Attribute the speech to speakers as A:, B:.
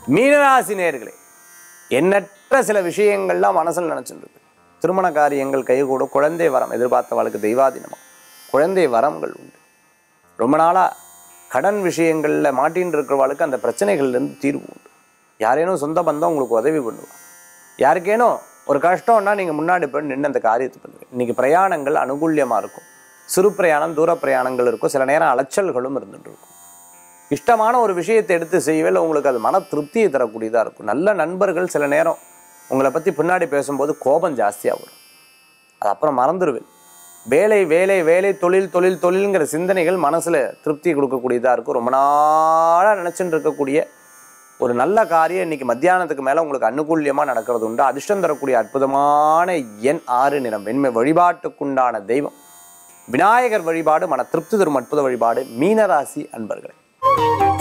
A: மீனராசி நேர்களே எண்ணற்ற சில விஷயங்கள்லாம் மனசில் நினச்சிட்டு இருக்கு திருமண காரியங்கள் கைகூட குழந்தை வரம் எதிர்பார்த்தவளுக்கு தெய்வாதீனமாக குழந்தை வரங்கள் உண்டு ரொம்ப நாளாக கடன் விஷயங்களில் மாட்டின்னு இருக்கிறவளுக்கு அந்த பிரச்சனைகள்லேருந்து தீர்வு உண்டு யாரேனும் சொந்த பந்தம் உங்களுக்கு உதவி பண்ணுவா யாருக்கேனும் ஒரு கஷ்டம்னா நீங்கள் முன்னாடி போய் நின்று அந்த காரியத்தை பண்ணுங்க இன்றைக்கி பிரயாணங்கள் அனுகூல்யமாக இருக்கும் சிறு பிரயாணம் தூர பிரயாணங்கள் இருக்கும் சில நேரம் அலைச்சல்களும் இருந்துட்டு இருக்கும் இஷ்டமான ஒரு விஷயத்தை எடுத்து செய்வேல உங்களுக்கு அது மன திருப்தியை தரக்கூடியதாக இருக்கும் நல்ல நண்பர்கள் சில நேரம் உங்களை பற்றி பின்னாடி பேசும்போது கோபம் ஜாஸ்தியாக வரும் அது அப்புறம் மறந்துடுவேன் வேலை வேலை வேலை தொழில் தொழில் தொழில்ங்கிற சிந்தனைகள் மனசில் திருப்தி கொடுக்கக்கூடியதாக இருக்கும் ரொம்ப நாளாக நினச்சிட்டு இருக்கக்கூடிய ஒரு நல்ல காரியம் இன்னைக்கு மத்தியானத்துக்கு மேலே உங்களுக்கு அனுகூல்யமாக நடக்கிறது உண்டு அதிர்ஷ்டம் தரக்கூடிய அற்புதமான எண் ஆறு நிறம் வெண்மை வழிபாட்டுக்குண்டான தெய்வம் விநாயகர் வழிபாடு மன திருப்தி தரும் அற்புத வழிபாடு மீனராசி அன்பர்களே